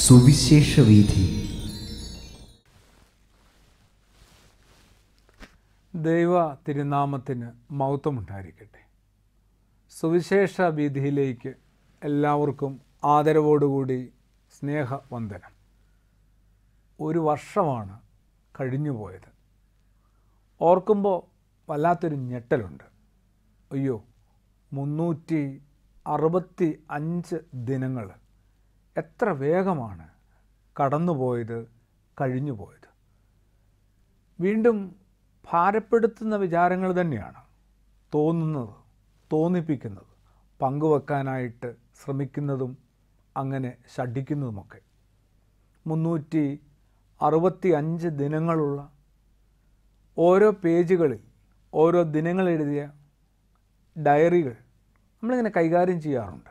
സുവിശേഷ വീഥി ദൈവ തിരുനാമത്തിന് മൗത്വമുണ്ടായിരിക്കട്ടെ സുവിശേഷ വീതിയിലേക്ക് എല്ലാവർക്കും ആദരവോടുകൂടി സ്നേഹവന്ദനം ഒരു വർഷമാണ് കഴിഞ്ഞുപോയത് ഓർക്കുമ്പോൾ വല്ലാത്തൊരു ഞെട്ടലുണ്ട് അയ്യോ മുന്നൂറ്റി അറുപത്തി അഞ്ച് ദിനങ്ങൾ എത്ര വേഗമാണ് കടന്നുപോയത് കഴിഞ്ഞുപോയത് വീണ്ടും ഭാരപ്പെടുത്തുന്ന വിചാരങ്ങൾ തന്നെയാണ് തോന്നുന്നത് തോന്നിപ്പിക്കുന്നത് പങ്കുവെക്കാനായിട്ട് ശ്രമിക്കുന്നതും അങ്ങനെ ഷഡിക്കുന്നതുമൊക്കെ മുന്നൂറ്റി അറുപത്തി അഞ്ച് ദിനങ്ങളുള്ള ഓരോ പേജുകളിൽ ഓരോ ദിനങ്ങൾ എഴുതിയ ഡയറികൾ നമ്മളിങ്ങനെ കൈകാര്യം ചെയ്യാറുണ്ട്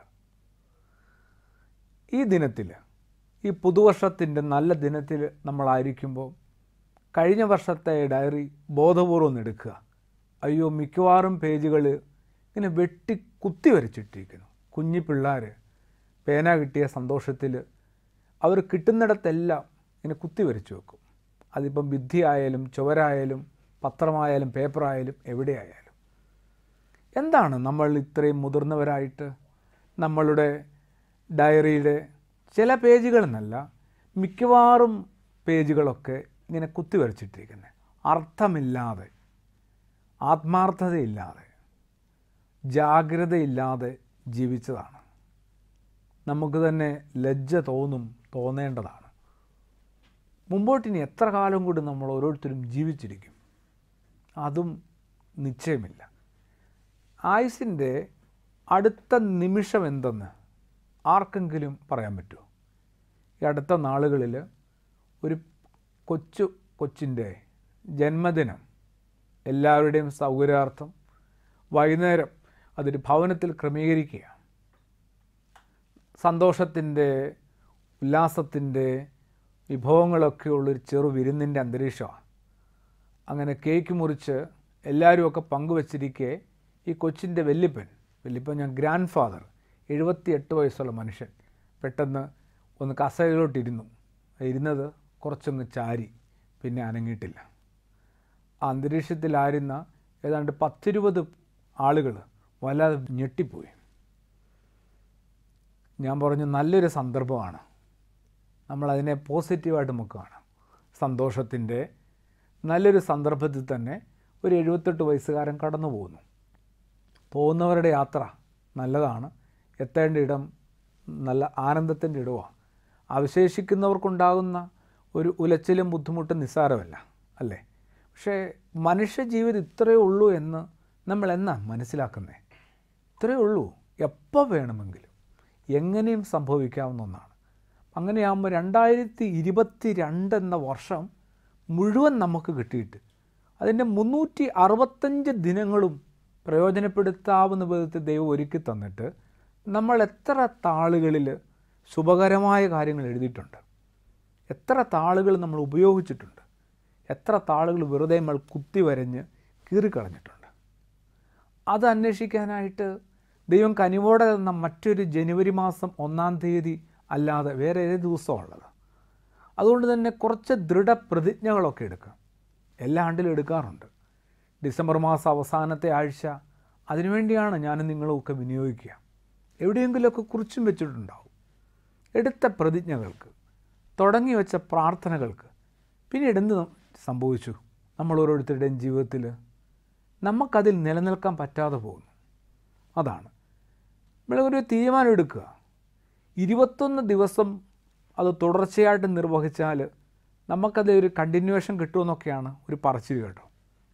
ഈ ദിനത്തിൽ ഈ പുതുവർഷത്തിൻ്റെ നല്ല ദിനത്തിൽ നമ്മളായിരിക്കുമ്പോൾ കഴിഞ്ഞ വർഷത്തെ ഡയറി ബോധപൂർവം ഒന്ന് എടുക്കുക അയ്യോ മിക്കവാറും പേജുകൾ ഇങ്ങനെ വെട്ടി കുത്തി വരച്ചിട്ടിരിക്കുന്നു കുഞ്ഞി പിള്ളേർ പേന കിട്ടിയ സന്തോഷത്തിൽ അവർ കിട്ടുന്നിടത്തെല്ലാം ഇങ്ങനെ കുത്തി വരച്ചു വെക്കും അതിപ്പം ഭിത്തിയായാലും ചുവരായാലും പത്രമായാലും പേപ്പറായാലും എവിടെയായാലും എന്താണ് നമ്മൾ ഇത്രയും മുതിർന്നവരായിട്ട് നമ്മളുടെ ഡയറിയുടെ ചില പേജുകളെന്നല്ല മിക്കവാറും പേജുകളൊക്കെ ഇങ്ങനെ കുത്തി വരച്ചിട്ടിരിക്കുന്നത് അർത്ഥമില്ലാതെ ആത്മാർത്ഥതയില്ലാതെ ജാഗ്രതയില്ലാതെ ജീവിച്ചതാണ് നമുക്ക് തന്നെ ലജ്ജ തോന്നും തോന്നേണ്ടതാണ് മുമ്പോട്ടിനി എത്ര കാലം കൂടി നമ്മൾ ഓരോരുത്തരും ജീവിച്ചിരിക്കും അതും നിശ്ചയമില്ല ആയുസിൻ്റെ അടുത്ത നിമിഷം എന്തെന്ന് ആർക്കെങ്കിലും പറയാൻ പറ്റുമോ ഈ അടുത്ത നാളുകളിൽ ഒരു കൊച്ചു കൊച്ചിൻ്റെ ജന്മദിനം എല്ലാവരുടെയും സൗകര്യാർത്ഥം വൈകുന്നേരം അതൊരു ഭവനത്തിൽ ക്രമീകരിക്കുക സന്തോഷത്തിൻ്റെ ഉല്ലാസത്തിൻ്റെ വിഭവങ്ങളൊക്കെ ഉള്ളൊരു ചെറു വിരുന്നിൻ്റെ അന്തരീക്ഷമാണ് അങ്ങനെ കേക്ക് മുറിച്ച് എല്ലാവരുമൊക്കെ പങ്കുവച്ചിരിക്കെ ഈ കൊച്ചിൻ്റെ വല്യപ്പൻ വല്യപ്പൻ ഞാൻ ഗ്രാൻഡ് ഫാദർ എഴുപത്തി എട്ട് വയസ്സുള്ള മനുഷ്യൻ പെട്ടെന്ന് ഒന്ന് കസേരയിലോട്ടിരുന്നു ഇരുന്നത് കുറച്ചൊന്ന് ചാരി പിന്നെ അനങ്ങിയിട്ടില്ല ആ അന്തരീക്ഷത്തിലായിരുന്ന ഏതാണ്ട് പത്തിരുപത് ആളുകൾ വല്ലാതെ ഞെട്ടിപ്പോയി ഞാൻ പറഞ്ഞു നല്ലൊരു സന്ദർഭമാണ് നമ്മളതിനെ പോസിറ്റീവായിട്ട് നോക്കുകയാണ് സന്തോഷത്തിൻ്റെ നല്ലൊരു സന്ദർഭത്തിൽ തന്നെ ഒരു എഴുപത്തെട്ട് വയസ്സുകാരൻ കടന്നു പോകുന്നു പോകുന്നവരുടെ യാത്ര നല്ലതാണ് എത്തേണ്ട ഇടം നല്ല ആനന്ദത്തിൻ്റെ ഇടമാണ് അവശേഷിക്കുന്നവർക്കുണ്ടാകുന്ന ഒരു ഉലച്ചിലും ബുദ്ധിമുട്ടും നിസ്സാരമല്ല അല്ലേ പക്ഷേ മനുഷ്യ ജീവിതം ഇത്രയേ ഉള്ളൂ എന്ന് നമ്മൾ എന്നാ മനസ്സിലാക്കുന്നേ ഇത്രയേ ഉള്ളൂ എപ്പോൾ വേണമെങ്കിലും എങ്ങനെയും സംഭവിക്കാവുന്ന ഒന്നാണ് അങ്ങനെയാകുമ്പോൾ രണ്ടായിരത്തി ഇരുപത്തി രണ്ട് എന്ന വർഷം മുഴുവൻ നമുക്ക് കിട്ടിയിട്ട് അതിൻ്റെ മുന്നൂറ്റി അറുപത്തഞ്ച് ദിനങ്ങളും പ്രയോജനപ്പെടുത്താവുന്ന വിധത്തിൽ ദൈവം ഒരുക്കി തന്നിട്ട് നമ്മൾ എത്ര താളുകളിൽ ശുഭകരമായ കാര്യങ്ങൾ എഴുതിയിട്ടുണ്ട് എത്ര താളുകൾ നമ്മൾ ഉപയോഗിച്ചിട്ടുണ്ട് എത്ര താളുകൾ വെറുതെ നമ്മൾ കുത്തി വരഞ്ഞ് കീറിക്കളഞ്ഞിട്ടുണ്ട് അത് അന്വേഷിക്കാനായിട്ട് ദൈവം കനിവോടെ തന്ന മറ്റൊരു ജനുവരി മാസം ഒന്നാം തീയതി അല്ലാതെ വേറെ ഏത് ദിവസമുള്ളത് അതുകൊണ്ട് തന്നെ കുറച്ച് ദൃഢപ്രതിജ്ഞകളൊക്കെ എടുക്കാം എല്ലാ ആണ്ടിലും എടുക്കാറുണ്ട് ഡിസംബർ മാസം അവസാനത്തെ ആഴ്ച അതിനുവേണ്ടിയാണ് ഞാൻ നിങ്ങളൊക്കെ വിനിയോഗിക്കുക എവിടെയെങ്കിലുമൊക്കെ കുറിച്ചും വെച്ചിട്ടുണ്ടാവും എടുത്ത പ്രതിജ്ഞകൾക്ക് തുടങ്ങി വെച്ച പ്രാർത്ഥനകൾക്ക് പിന്നീട് എന്ത് സംഭവിച്ചു നമ്മൾ ഓരോരുത്തരുടെയും ജീവിതത്തിൽ നമുക്കതിൽ നിലനിൽക്കാൻ പറ്റാതെ പോകുന്നു അതാണ് നമ്മളൊരു തീരുമാനം എടുക്കുക ഇരുപത്തൊന്ന് ദിവസം അത് തുടർച്ചയായിട്ട് നിർവഹിച്ചാൽ നമുക്കത് ഒരു കണ്ടിന്യൂവേഷൻ കിട്ടുമെന്നൊക്കെയാണ് ഒരു പറച്ചിൽ കേട്ടോ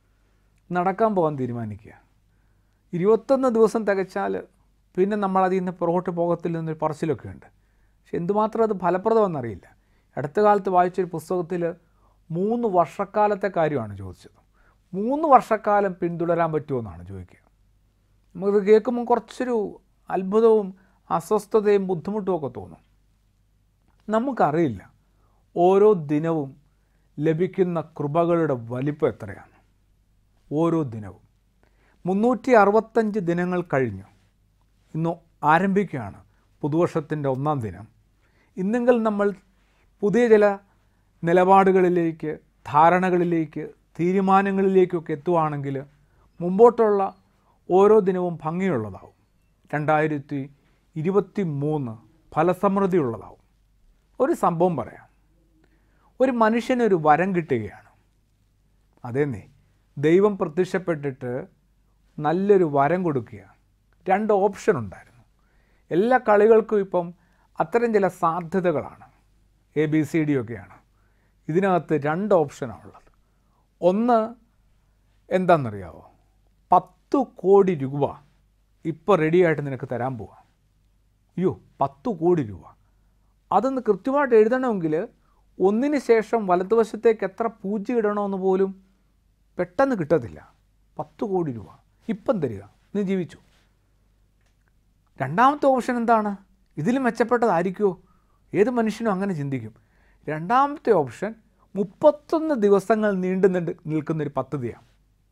നടക്കാൻ പോകാൻ തീരുമാനിക്കുക ഇരുപത്തൊന്ന് ദിവസം തികച്ചാൽ പിന്നെ നമ്മൾ അതിൽ നിന്ന് പുറകോട്ട് പോകത്തില്ലെന്നൊരു പറച്ചിലൊക്കെ ഉണ്ട് പക്ഷെ എന്തുമാത്രം അത് ഫലപ്രദമെന്നറിയില്ല അടുത്ത കാലത്ത് വായിച്ചൊരു പുസ്തകത്തിൽ മൂന്ന് വർഷക്കാലത്തെ കാര്യമാണ് ചോദിച്ചത് മൂന്ന് വർഷക്കാലം പിന്തുടരാൻ പറ്റുമെന്നാണ് ചോദിക്കുക നമുക്കത് കേൾക്കുമ്പോൾ കുറച്ചൊരു അത്ഭുതവും അസ്വസ്ഥതയും ബുദ്ധിമുട്ടും ഒക്കെ തോന്നും നമുക്കറിയില്ല ഓരോ ദിനവും ലഭിക്കുന്ന കൃപകളുടെ വലിപ്പം എത്രയാണ് ഓരോ ദിനവും മുന്നൂറ്റി അറുപത്തഞ്ച് ദിനങ്ങൾ കഴിഞ്ഞു ഇന്ന് ആരംഭിക്കുകയാണ് പുതുവർഷത്തിൻ്റെ ഒന്നാം ദിനം ഇന്നെങ്കിൽ നമ്മൾ പുതിയ ചില നിലപാടുകളിലേക്ക് ധാരണകളിലേക്ക് തീരുമാനങ്ങളിലേക്കൊക്കെ എത്തുവാണെങ്കിൽ മുമ്പോട്ടുള്ള ഓരോ ദിനവും ഭംഗിയുള്ളതാവും രണ്ടായിരത്തി ഇരുപത്തി മൂന്ന് ഫലസമൃദ്ധിയുള്ളതാവും ഒരു സംഭവം പറയാം ഒരു മനുഷ്യനൊരു വരം കിട്ടുകയാണ് അതേന്നേ ദൈവം പ്രത്യക്ഷപ്പെട്ടിട്ട് നല്ലൊരു വരം കൊടുക്കുകയാണ് രണ്ട് ഓപ്ഷൻ ഉണ്ടായിരുന്നു എല്ലാ കളികൾക്കും ഇപ്പം അത്തരം ചില സാധ്യതകളാണ് എ ബി സി ഡി ഒക്കെയാണ് ഇതിനകത്ത് രണ്ട് ഓപ്ഷനാണ് ഉള്ളത് ഒന്ന് എന്താണെന്നറിയാവോ പത്ത് കോടി രൂപ ഇപ്പോൾ റെഡിയായിട്ട് നിനക്ക് തരാൻ പോവാം അയ്യോ പത്ത് കോടി രൂപ അതൊന്ന് കൃത്യമായിട്ട് എഴുതണമെങ്കിൽ ഒന്നിന് ശേഷം വലതുവശത്തേക്ക് എത്ര പൂജ്യം ഇടണമെന്ന് പോലും പെട്ടെന്ന് കിട്ടത്തില്ല പത്ത് കോടി രൂപ ഇപ്പം തരിക നീ ജീവിച്ചു രണ്ടാമത്തെ ഓപ്ഷൻ എന്താണ് ഇതിലും മെച്ചപ്പെട്ടതായിരിക്കുമോ ഏത് മനുഷ്യനും അങ്ങനെ ചിന്തിക്കും രണ്ടാമത്തെ ഓപ്ഷൻ മുപ്പത്തൊന്ന് ദിവസങ്ങൾ നീണ്ടു നിണ്ട് നിൽക്കുന്നൊരു പദ്ധതിയാണ്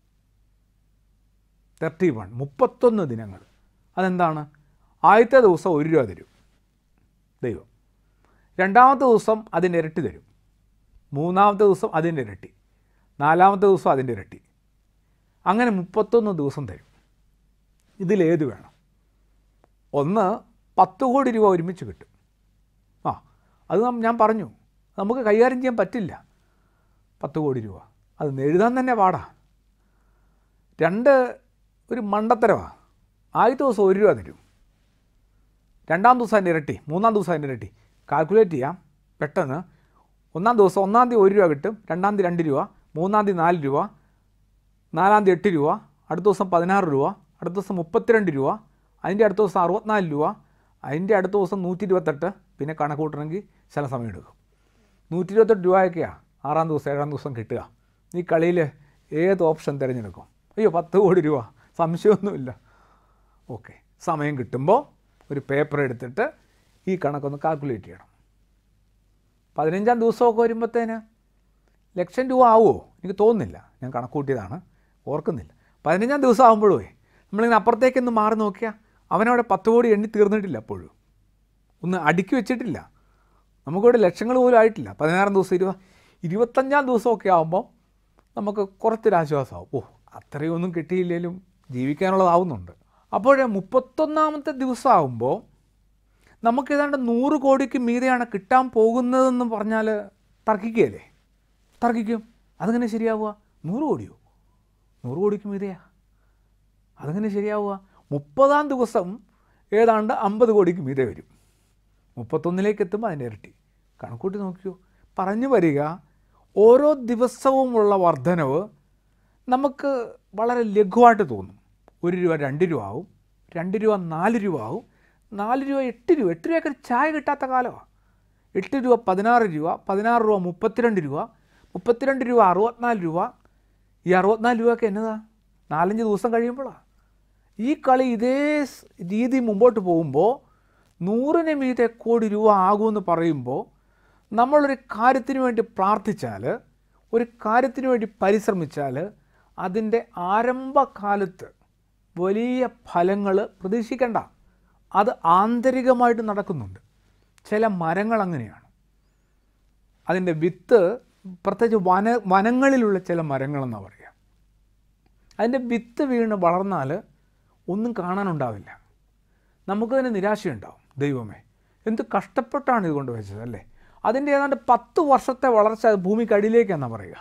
തേർട്ടി വൺ മുപ്പത്തൊന്ന് ദിനങ്ങൾ അതെന്താണ് ആദ്യത്തെ ദിവസം ഒരു രൂപ തരും ദൈവം രണ്ടാമത്തെ ദിവസം അതിൻ്റെ ഇരട്ടി തരും മൂന്നാമത്തെ ദിവസം അതിൻ്റെ ഇരട്ടി നാലാമത്തെ ദിവസം അതിൻ്റെ ഇരട്ടി അങ്ങനെ മുപ്പത്തൊന്ന് ദിവസം തരും ഇതിലേത് വേണം ഒന്ന് പത്ത് കോടി രൂപ ഒരുമിച്ച് കിട്ടും ആ അത് നം- ഞാൻ പറഞ്ഞു നമുക്ക് കൈകാര്യം ചെയ്യാൻ പറ്റില്ല പത്ത് കോടി രൂപ അത് എഴുതാൻ തന്നെ പാടാ രണ്ട് ഒരു മണ്ടത്തരമാണ് ആദ്യത്തെ ദിവസം ഒരു രൂപ തരും രണ്ടാം ദിവസം അതിൻ്റെ ഇരട്ടി മൂന്നാം ദിവസം അതിൻ്റെ ഇരട്ടി കാൽക്കുലേറ്റ് ചെയ്യാം പെട്ടെന്ന് ഒന്നാം ദിവസം ഒന്നാം തീയതി ഒരു രൂപ കിട്ടും രണ്ടാം തീയതി രണ്ട് രൂപ മൂന്നാം തീയതി നാല് രൂപ നാലാം തീയതി എട്ട് രൂപ അടുത്ത ദിവസം പതിനാറ് രൂപ അടുത്ത ദിവസം മുപ്പത്തിരണ്ട് രൂപ അതിൻ്റെ അടുത്ത ദിവസം അറുപത്തിനാല് രൂപ അതിൻ്റെ അടുത്ത ദിവസം നൂറ്റി ഇരുപത്തെട്ട് പിന്നെ കണക്ക് കൂട്ടണമെങ്കിൽ ചില സമയം എടുക്കും നൂറ്റി ഇരുപത്തെട്ട് രൂപയൊക്കെയാണ് ആറാം ദിവസം ഏഴാം ദിവസം കിട്ടുക ഈ കളിയിൽ ഏത് ഓപ്ഷൻ തിരഞ്ഞെടുക്കും അയ്യോ പത്ത് കോടി രൂപ സംശയമൊന്നുമില്ല ഓക്കെ സമയം കിട്ടുമ്പോൾ ഒരു പേപ്പർ എടുത്തിട്ട് ഈ കണക്കൊന്ന് കാൽക്കുലേറ്റ് ചെയ്യണം പതിനഞ്ചാം ദിവസമൊക്കെ വരുമ്പോഴത്തേന് ലക്ഷം രൂപ ആവുമോ എനിക്ക് തോന്നുന്നില്ല ഞാൻ കണക്ക് കൂട്ടിയതാണ് ഓർക്കുന്നില്ല പതിനഞ്ചാം ദിവസം ആകുമ്പോഴേ നമ്മളിങ്ങനെ അപ്പുറത്തേക്കൊന്ന് മാറി നോക്കിയാൽ അവനവിടെ പത്ത് കോടി എണ്ണി തീർന്നിട്ടില്ല അപ്പോഴും ഒന്ന് അടുക്കി വെച്ചിട്ടില്ല നമുക്കിവിടെ ലക്ഷങ്ങൾ പോലും ആയിട്ടില്ല പതിനാറാം ദിവസം ഇരുപ ഇരുപത്തഞ്ചാം ദിവസമൊക്കെ ആകുമ്പോൾ നമുക്ക് കുറച്ചൊരാശ്വാസമാവും ഓ അത്രയൊന്നും കിട്ടിയില്ലെങ്കിലും ജീവിക്കാനുള്ളതാവുന്നുണ്ട് അപ്പോൾ മുപ്പത്തൊന്നാമത്തെ ദിവസം ആകുമ്പോൾ നമുക്ക് ഏതാണ്ട് നൂറ് കോടിക്ക് മീതെയാണ് കിട്ടാൻ പോകുന്നതെന്ന് പറഞ്ഞാൽ തർക്കിക്കുകയല്ലേ തർക്കിക്കും അതെങ്ങനെ ശരിയാവുക നൂറ് കോടിയോ നൂറ് കോടിക്ക് മീതെയാ അതെങ്ങനെ ശരിയാവുക മുപ്പതാം ദിവസം ഏതാണ്ട് അമ്പത് കോടിക്ക് മീതെ വരും മുപ്പത്തൊന്നിലേക്ക് എത്തുമ്പോൾ അതിൻ്റെ ഇരട്ടി കണക്കൂട്ടി നോക്കിയോ പറഞ്ഞു വരിക ഓരോ ദിവസവുമുള്ള വർധനവ് നമുക്ക് വളരെ ലഘുവായിട്ട് തോന്നും ഒരു രൂപ രണ്ട് രൂപ ആവും രണ്ട് രൂപ നാല് രൂപ ആവും നാല് രൂപ എട്ട് രൂപ എട്ട് രൂപയൊക്കെ ചായ കിട്ടാത്ത കാലമാണ് എട്ട് രൂപ പതിനാറ് രൂപ പതിനാറ് രൂപ മുപ്പത്തിരണ്ട് രൂപ മുപ്പത്തിരണ്ട് രൂപ അറുപത്തിനാല് രൂപ ഈ അറുപത്തിനാല് രൂപയൊക്കെ എന്നതാ നാലഞ്ച് ദിവസം കഴിയുമ്പോഴാണ് ഈ കളി ഇതേ സ് രീതി മുമ്പോട്ട് പോകുമ്പോൾ നൂറിന് മീതെ കോടി രൂപ ആകുമെന്ന് പറയുമ്പോൾ നമ്മളൊരു കാര്യത്തിന് വേണ്ടി പ്രാർത്ഥിച്ചാൽ ഒരു കാര്യത്തിന് വേണ്ടി പരിശ്രമിച്ചാൽ അതിൻ്റെ ആരംഭകാലത്ത് വലിയ ഫലങ്ങൾ പ്രതീക്ഷിക്കേണ്ട അത് ആന്തരികമായിട്ട് നടക്കുന്നുണ്ട് ചില മരങ്ങൾ അങ്ങനെയാണ് അതിൻ്റെ വിത്ത് പ്രത്യേകിച്ച് വന വനങ്ങളിലുള്ള ചില മരങ്ങളെന്നാണ് പറയുക അതിൻ്റെ വിത്ത് വീണ് വളർന്നാൽ ഒന്നും കാണാനുണ്ടാവില്ല നമുക്ക് തന്നെ നിരാശയുണ്ടാവും ദൈവമേ എന്ത് കഷ്ടപ്പെട്ടാണ് ഇതുകൊണ്ട് വെച്ചത് അല്ലേ അതിൻ്റെ ഏതാണ്ട് പത്ത് വർഷത്തെ വളർച്ച അത് ഭൂമിക്കടിയിലേക്കെന്നാണ് പറയുക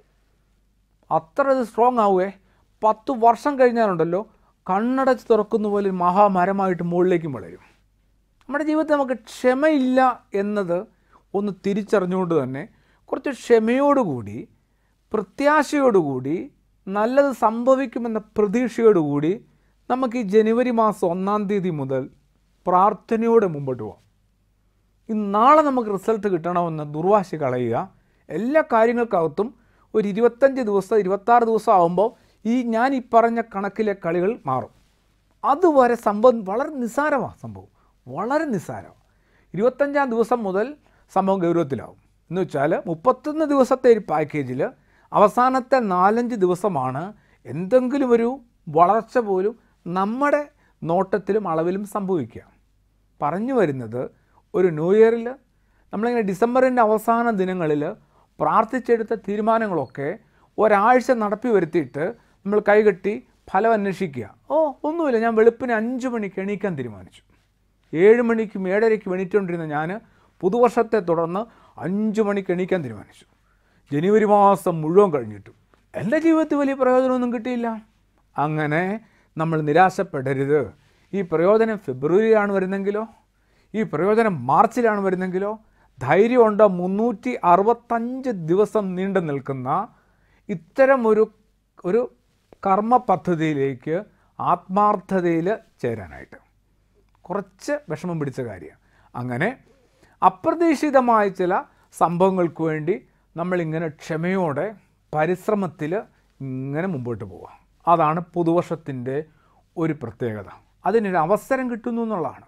അത്ര ഇത് സ്ട്രോങ് ആവുകയെ പത്ത് വർഷം കഴിഞ്ഞാലുണ്ടല്ലോ കണ്ണടച്ച് തുറക്കുന്ന പോലെ ഒരു മഹാമരമായിട്ട് മുകളിലേക്കും വളരും നമ്മുടെ ജീവിതത്തിൽ നമുക്ക് ക്ഷമയില്ല എന്നത് ഒന്ന് തിരിച്ചറിഞ്ഞുകൊണ്ട് തന്നെ കുറച്ച് ക്ഷമയോടുകൂടി പ്രത്യാശയോടുകൂടി നല്ലത് സംഭവിക്കുമെന്ന പ്രതീക്ഷയോടുകൂടി നമുക്ക് ഈ ജനുവരി മാസം ഒന്നാം തീയതി മുതൽ പ്രാർത്ഥനയോടെ മുമ്പോട്ട് പോകാം ഇന്ന് നാളെ നമുക്ക് റിസൾട്ട് കിട്ടണമെന്ന് ദുർവാശി കളയുക എല്ലാ കാര്യങ്ങൾക്കകത്തും ഒരു ഇരുപത്തഞ്ച് ദിവസം ഇരുപത്താറ് ദിവസം ആകുമ്പോൾ ഈ ഞാൻ ഈ പറഞ്ഞ കണക്കിലെ കളികൾ മാറും അതുവരെ സംഭവം വളരെ നിസ്സാരമാണ് സംഭവം വളരെ നിസ്സാരമാണ് ഇരുപത്തഞ്ചാം ദിവസം മുതൽ സംഭവം ഗൗരവത്തിലാവും എന്ന് വെച്ചാൽ മുപ്പത്തൊന്ന് ദിവസത്തെ ഒരു പാക്കേജിൽ അവസാനത്തെ നാലഞ്ച് ദിവസമാണ് എന്തെങ്കിലും ഒരു വളർച്ച പോലും നമ്മുടെ നോട്ടത്തിലും അളവിലും സംഭവിക്കുക പറഞ്ഞു വരുന്നത് ഒരു ന്യൂ ഇയറിൽ നമ്മളിങ്ങനെ ഡിസംബറിൻ്റെ അവസാന ദിനങ്ങളിൽ പ്രാർത്ഥിച്ചെടുത്ത തീരുമാനങ്ങളൊക്കെ ഒരാഴ്ച നടപ്പി വരുത്തിയിട്ട് നമ്മൾ കൈകെട്ടി ഫലം അന്വേഷിക്കുക ഓ ഒന്നുമില്ല ഞാൻ വെളുപ്പിന് അഞ്ച് മണിക്ക് എണീക്കാൻ തീരുമാനിച്ചു ഏഴ് മണിക്കും ഏഴരയ്ക്കും എണീറ്റുകൊണ്ടിരുന്ന ഞാൻ പുതുവർഷത്തെ തുടർന്ന് അഞ്ച് മണിക്ക് എണീക്കാൻ തീരുമാനിച്ചു ജനുവരി മാസം മുഴുവൻ കഴിഞ്ഞിട്ടും എൻ്റെ ജീവിതത്തിൽ വലിയ പ്രയോജനമൊന്നും കിട്ടിയില്ല അങ്ങനെ നമ്മൾ നിരാശപ്പെടരുത് ഈ പ്രയോജനം ഫെബ്രുവരിയിലാണ് വരുന്നെങ്കിലോ ഈ പ്രയോജനം മാർച്ചിലാണ് വരുന്നെങ്കിലോ ധൈര്യമുണ്ട് മുന്നൂറ്റി അറുപത്തഞ്ച് ദിവസം നീണ്ടു നിൽക്കുന്ന ഇത്തരം ഒരു ഒരു കർമ്മ പദ്ധതിയിലേക്ക് ആത്മാർത്ഥതയിൽ ചേരാനായിട്ട് കുറച്ച് വിഷമം പിടിച്ച കാര്യമാണ് അങ്ങനെ അപ്രതീക്ഷിതമായ ചില സംഭവങ്ങൾക്ക് വേണ്ടി നമ്മളിങ്ങനെ ക്ഷമയോടെ പരിശ്രമത്തിൽ ഇങ്ങനെ മുമ്പോട്ട് പോവുക അതാണ് പുതുവർഷത്തിൻ്റെ ഒരു പ്രത്യേകത അതിനൊരു അവസരം കിട്ടുന്നു എന്നുള്ളതാണ്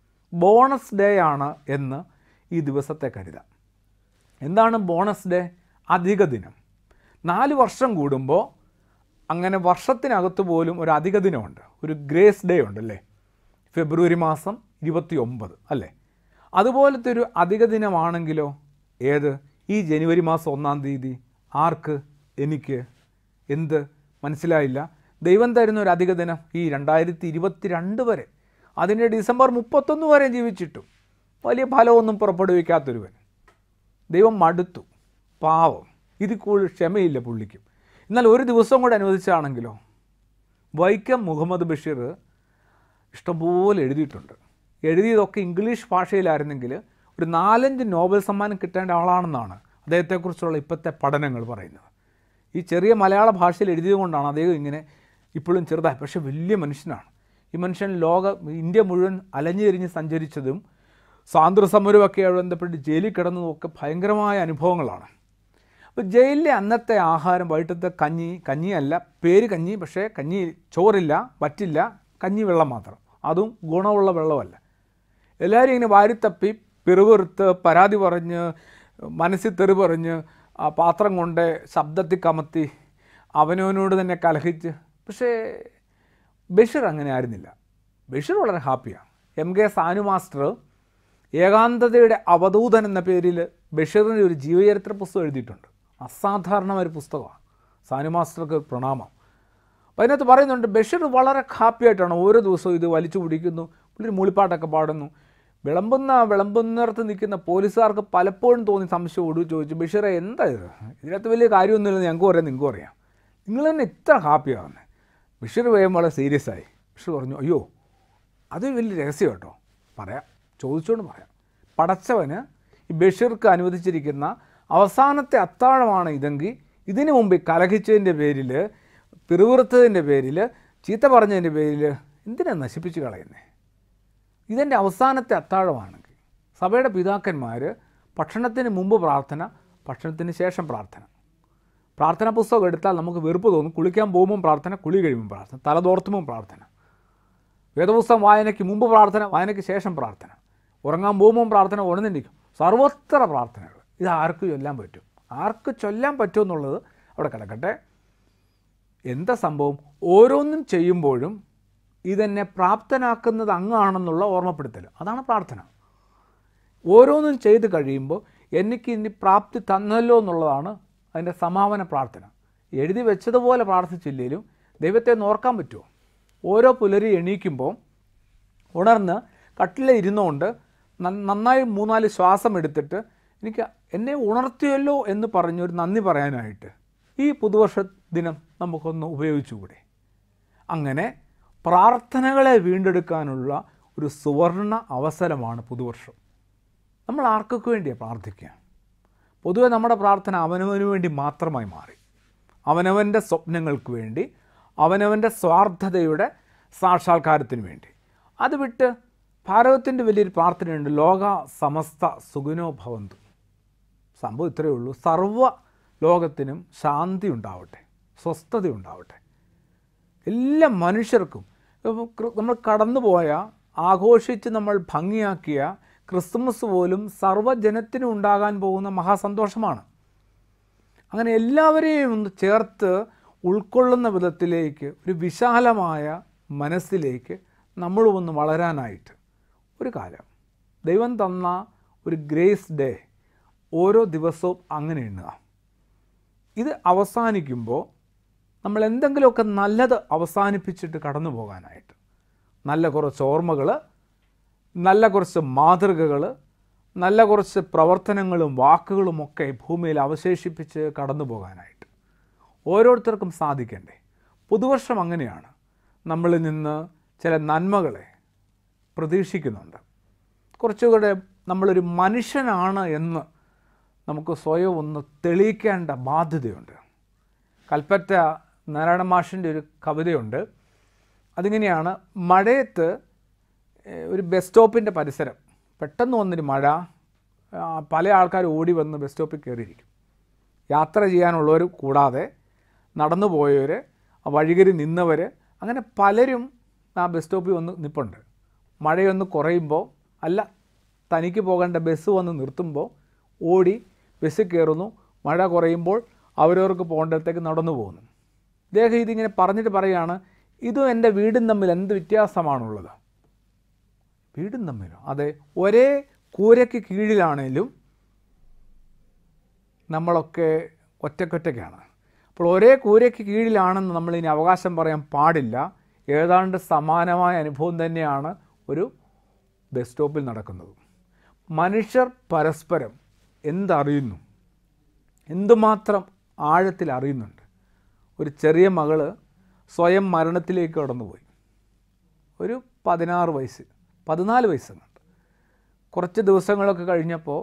ബോണസ് ഡേ ആണ് എന്ന് ഈ ദിവസത്തെ കരുതാം എന്താണ് ബോണസ് ഡേ അധിക ദിനം നാല് വർഷം കൂടുമ്പോൾ അങ്ങനെ വർഷത്തിനകത്ത് പോലും ഒരു അധിക ദിനമുണ്ട് ഒരു ഗ്രേസ് ഡേ ഉണ്ട് അല്ലേ ഫെബ്രുവരി മാസം ഇരുപത്തി ഒമ്പത് അല്ലേ അതുപോലത്തെ ഒരു അധിക ദിനമാണെങ്കിലോ ഏത് ഈ ജനുവരി മാസം ഒന്നാം തീയതി ആർക്ക് എനിക്ക് എന്ത് മനസ്സിലായില്ല ദൈവം തരുന്ന ഒരു അധിക ദിനം ഈ രണ്ടായിരത്തി ഇരുപത്തി രണ്ട് വരെ അതിൻ്റെ ഡിസംബർ മുപ്പത്തൊന്ന് വരെ ജീവിച്ചിട്ടും വലിയ ഫലമൊന്നും പുറപ്പെടുവിക്കാത്തൊരുവൻ ദൈവം മടുത്തു പാവം ഇതിൽ കൂടുതൽ ക്ഷമയില്ല പുള്ളിക്കും എന്നാൽ ഒരു ദിവസം കൂടെ അനുവദിച്ചാണെങ്കിലോ വൈക്കം മുഹമ്മദ് ബഷീർ ഇഷ്ടംപോലെ എഴുതിയിട്ടുണ്ട് എഴുതിയതൊക്കെ ഇംഗ്ലീഷ് ഭാഷയിലായിരുന്നെങ്കിൽ ഒരു നാലഞ്ച് നോബൽ സമ്മാനം കിട്ടേണ്ട ആളാണെന്നാണ് അദ്ദേഹത്തെക്കുറിച്ചുള്ള ഇപ്പോഴത്തെ പഠനങ്ങൾ പറയുന്നത് ഈ ചെറിയ മലയാള ഭാഷയിൽ എഴുതിയത് കൊണ്ടാണ് അദ്ദേഹം ഇങ്ങനെ ഇപ്പോഴും ചെറുതായി പക്ഷേ വലിയ മനുഷ്യനാണ് ഈ മനുഷ്യൻ ലോക ഇന്ത്യ മുഴുവൻ അലഞ്ഞു തിരിഞ്ഞ് സഞ്ചരിച്ചതും സ്വാതന്ത്ര്യ സമരമൊക്കെ ബന്ധപ്പെട്ട് ജയിലിൽ കിടന്നതും ഒക്കെ ഭയങ്കരമായ അനുഭവങ്ങളാണ് അപ്പോൾ ജയിലിലെ അന്നത്തെ ആഹാരം വൈകിട്ടത്തെ കഞ്ഞി കഞ്ഞിയല്ല പേര് കഞ്ഞി പക്ഷേ കഞ്ഞി ചോറില്ല വറ്റില്ല കഞ്ഞി വെള്ളം മാത്രം അതും ഗുണമുള്ള വെള്ളമല്ല എല്ലാവരും ഇങ്ങനെ വാരിത്തപ്പി പിറുപിറുത്ത് പരാതി പറഞ്ഞ് മനസ്സിൽ തെറി പറഞ്ഞ് ആ പാത്രം കൊണ്ട് ശബ്ദത്തിൽ കമത്തി അവനവനോട് തന്നെ കലഹിച്ച് പക്ഷേ ബഷീർ അങ്ങനെ ആയിരുന്നില്ല ബഷീർ വളരെ ഹാപ്പിയാണ് എം കെ സാനു മാസ്റ്റർ ഏകാന്തതയുടെ അവധൂതൻ എന്ന പേരിൽ ബഷീറിൻ്റെ ഒരു ജീവചരിത്ര പുസ്തകം എഴുതിയിട്ടുണ്ട് അസാധാരണമായ ഒരു പുസ്തകമാണ് സാനു മാസ്റ്റർക്ക് പ്രണാമം അപ്പോൾ അതിനകത്ത് പറയുന്നുണ്ട് ബഷീർ വളരെ ഹാപ്പിയായിട്ടാണ് ഓരോ ദിവസവും ഇത് വലിച്ചു പിടിക്കുന്നു പുള്ളി മൂളിപ്പാട്ടൊക്കെ പാടുന്നു വിളമ്പുന്ന വിളമ്പുന്നിടത്ത് നിൽക്കുന്ന പോലീസുകാർക്ക് പലപ്പോഴും തോന്നി സംശയം ഒടുവ് ചോദിച്ചു ബഷീറെ എന്താ ഇത് ഇതിനകത്ത് വലിയ കാര്യമൊന്നുമില്ലെന്ന് ഞങ്ങൾക്ക് അറിയാം നിങ്ങൾക്കും അറിയാം നിങ്ങൾ തന്നെ ഇത്ര ഹാപ്പിയാവുന്നത് ബഷീർ വേഗം വളരെ സീരിയസ് ആയി ബഷീർ പറഞ്ഞു അയ്യോ അത് വലിയ രഹസ്യം കേട്ടോ പറയാം ചോദിച്ചുകൊണ്ട് പറയാം പടച്ചവന് ഈ ബഷീർക്ക് അനുവദിച്ചിരിക്കുന്ന അവസാനത്തെ അത്താഴമാണ് ഇതെങ്കിൽ ഇതിനു മുമ്പ് ഈ കലഹിച്ചതിൻ്റെ പേരിൽ പിറുവിറുത്തതിൻ്റെ പേരിൽ ചീത്ത പറഞ്ഞതിൻ്റെ പേരിൽ എന്തിനാ നശിപ്പിച്ച് കളയുന്നത് ഇതെൻ്റെ അവസാനത്തെ അത്താഴമാണെങ്കിൽ സഭയുടെ പിതാക്കന്മാർ ഭക്ഷണത്തിന് മുമ്പ് പ്രാർത്ഥന ഭക്ഷണത്തിന് ശേഷം പ്രാർത്ഥന പ്രാർത്ഥന പുസ്തകം എടുത്താൽ നമുക്ക് വെറുപ്പ് തോന്നും കുളിക്കാൻ പോകുമ്പോൾ പ്രാർത്ഥന കുളി കഴിയുമ്പോൾ പ്രാർത്ഥന തലതോർത്തുമ്പോൾ പ്രാർത്ഥന വേദപുസ്തകം വായനയ്ക്ക് മുമ്പ് പ്രാർത്ഥന വായനയ്ക്ക് ശേഷം പ്രാർത്ഥന ഉറങ്ങാൻ പോകുമ്പോൾ പ്രാർത്ഥന ഉണർന്നിരിക്കും സർവത്ര പ്രാർത്ഥനകൾ ഇത് ആർക്ക് ചൊല്ലാൻ പറ്റും ആർക്ക് ചൊല്ലാൻ പറ്റുമെന്നുള്ളത് അവിടെ കിടക്കട്ടെ എന്താ സംഭവം ഓരോന്നും ചെയ്യുമ്പോഴും ഇതെന്നെ പ്രാപ്തനാക്കുന്നത് അങ്ങാണെന്നുള്ള ഓർമ്മപ്പെടുത്തൽ അതാണ് പ്രാർത്ഥന ഓരോന്നും ചെയ്ത് കഴിയുമ്പോൾ എനിക്ക് ഇനി പ്രാപ്തി തന്നല്ലോ എന്നുള്ളതാണ് അതിൻ്റെ സമാപന പ്രാർത്ഥന എഴുതി വെച്ചതുപോലെ പ്രാർത്ഥിച്ചില്ലെങ്കിലും ദൈവത്തെ നോർക്കാൻ പറ്റുമോ ഓരോ പുലരി എണീക്കുമ്പോൾ ഉണർന്ന് കട്ടിലെ ഇരുന്നുകൊണ്ട് നന്ന- നന്നായി മൂന്നാല് ശ്വാസം എടുത്തിട്ട് എനിക്ക് എന്നെ ഉണർത്തിയല്ലോ എന്ന് പറഞ്ഞൊരു നന്ദി പറയാനായിട്ട് ഈ പുതുവർഷ ദിനം നമുക്കൊന്ന് ഉപയോഗിച്ചുകൂടെ അങ്ങനെ പ്രാർത്ഥനകളെ വീണ്ടെടുക്കാനുള്ള ഒരു സുവർണ അവസരമാണ് പുതുവർഷം നമ്മൾ ആർക്കൊക്കെ വേണ്ടിയാണ് പ്രാർത്ഥിക്കുക പൊതുവെ നമ്മുടെ പ്രാർത്ഥന അവനവന് വേണ്ടി മാത്രമായി മാറി അവനവൻ്റെ സ്വപ്നങ്ങൾക്ക് വേണ്ടി അവനവൻ്റെ സ്വാർത്ഥതയുടെ സാക്ഷാത്കാരത്തിന് വേണ്ടി അത് വിട്ട് ഭാരതത്തിൻ്റെ വലിയൊരു പ്രാർത്ഥനയുണ്ട് ലോക സമസ്ത സുഖിനോ ഭവന്തു സംഭവം ഇത്രയേ ഉള്ളൂ സർവ്വ ലോകത്തിനും ശാന്തി ഉണ്ടാവട്ടെ സ്വസ്ഥത ഉണ്ടാവട്ടെ എല്ലാ മനുഷ്യർക്കും ഇപ്പം ക്രി- നമ്മൾ കടന്നുപോയ ആഘോഷിച്ച് നമ്മൾ ഭംഗിയാക്കിയ ക്രിസ്മസ് പോലും സർവ്വജനത്തിനും ഉണ്ടാകാൻ പോകുന്ന മഹാസന്തോഷമാണ് അങ്ങനെ എല്ലാവരെയും ഒന്ന് ചേർത്ത് ഉൾക്കൊള്ളുന്ന വിധത്തിലേക്ക് ഒരു വിശാലമായ മനസ്സിലേക്ക് നമ്മളും ഒന്ന് വളരാനായിട്ട് ഒരു കാലം ദൈവം തന്ന ഒരു ഗ്രേസ് ഡേ ഓരോ ദിവസവും അങ്ങനെ എണ്ണുക ഇത് അവസാനിക്കുമ്പോൾ നമ്മൾ എന്തെങ്കിലുമൊക്കെ നല്ലത് അവസാനിപ്പിച്ചിട്ട് കടന്നു പോകാനായിട്ട് നല്ല കുറച്ച് ഓർമ്മകൾ നല്ല കുറച്ച് മാതൃകകൾ നല്ല കുറച്ച് പ്രവർത്തനങ്ങളും വാക്കുകളുമൊക്കെ ഭൂമിയിൽ അവശേഷിപ്പിച്ച് കടന്നു പോകാനായിട്ട് ഓരോരുത്തർക്കും സാധിക്കണ്ടേ പുതുവർഷം അങ്ങനെയാണ് നമ്മളിൽ നിന്ന് ചില നന്മകളെ പ്രതീക്ഷിക്കുന്നുണ്ട് കുറച്ചുകൂടെ നമ്മളൊരു മനുഷ്യനാണ് എന്ന് നമുക്ക് സ്വയം ഒന്ന് തെളിയിക്കേണ്ട ബാധ്യതയുണ്ട് കൽപ്പറ്റ നാരായണ മാഷിൻ്റെ ഒരു കവിതയുണ്ട് അതിങ്ങനെയാണ് മഴയത്ത് ഏഹ്, ഒരു ബസ് സ്റ്റോപ്പിൻ്റെ പരിസരം പെട്ടെന്ന് വന്നൊരു മഴ ആ, പല ആൾക്കാർ ഓടി വന്ന് ബസ് സ്റ്റോപ്പിൽ കയറിയിരിക്കും യാത്ര ചെയ്യാനുള്ളവർ കൂടാതെ നടന്നു പോയവർ വഴികരി നിന്നവർ അങ്ങനെ പലരും ആ ബസ് സ്റ്റോപ്പിൽ വന്ന് നിൽപ്പുണ്ട് മഴയൊന്ന് കുറയുമ്പോൾ അല്ല തനിക്ക് പോകേണ്ട ബസ് വന്ന് നിർത്തുമ്പോൾ ഓടി ബസ്സിൽ കയറുന്നു മഴ കുറയുമ്പോൾ അവരവർക്ക് പോകേണ്ടടത്തേക്ക് നടന്നു പോകുന്നു ഇദ്ദേഹം ഇതിങ്ങനെ പറഞ്ഞിട്ട് പറയുകയാണ് ഇതും എൻ്റെ വീടും തമ്മിൽ എന്ത് വ്യത്യാസമാണുള്ളത് വീടും തമ്മിലോ അതെ ഒരേ കൂരയ്ക്ക് കീഴിലാണേലും നമ്മളൊക്കെ ഒറ്റക്കൊറ്റയ്ക്കാണ് അപ്പോൾ ഒരേ കൂരയ്ക്ക് കീഴിലാണെന്ന് നമ്മൾ ഇനി അവകാശം പറയാൻ പാടില്ല ഏതാണ്ട് സമാനമായ അനുഭവം തന്നെയാണ് ഒരു ബസ് സ്റ്റോപ്പിൽ നടക്കുന്നത് മനുഷ്യർ പരസ്പരം എന്തറിയുന്നു എന്തുമാത്രം ആഴത്തിൽ അറിയുന്നുണ്ട് ഒരു ചെറിയ മകള് സ്വയം മരണത്തിലേക്ക് കടന്നുപോയി ഒരു പതിനാറ് വയസ്സ് പതിനാല് വയസ്സെങ്ങാണ്ട് കുറച്ച് ദിവസങ്ങളൊക്കെ കഴിഞ്ഞപ്പോൾ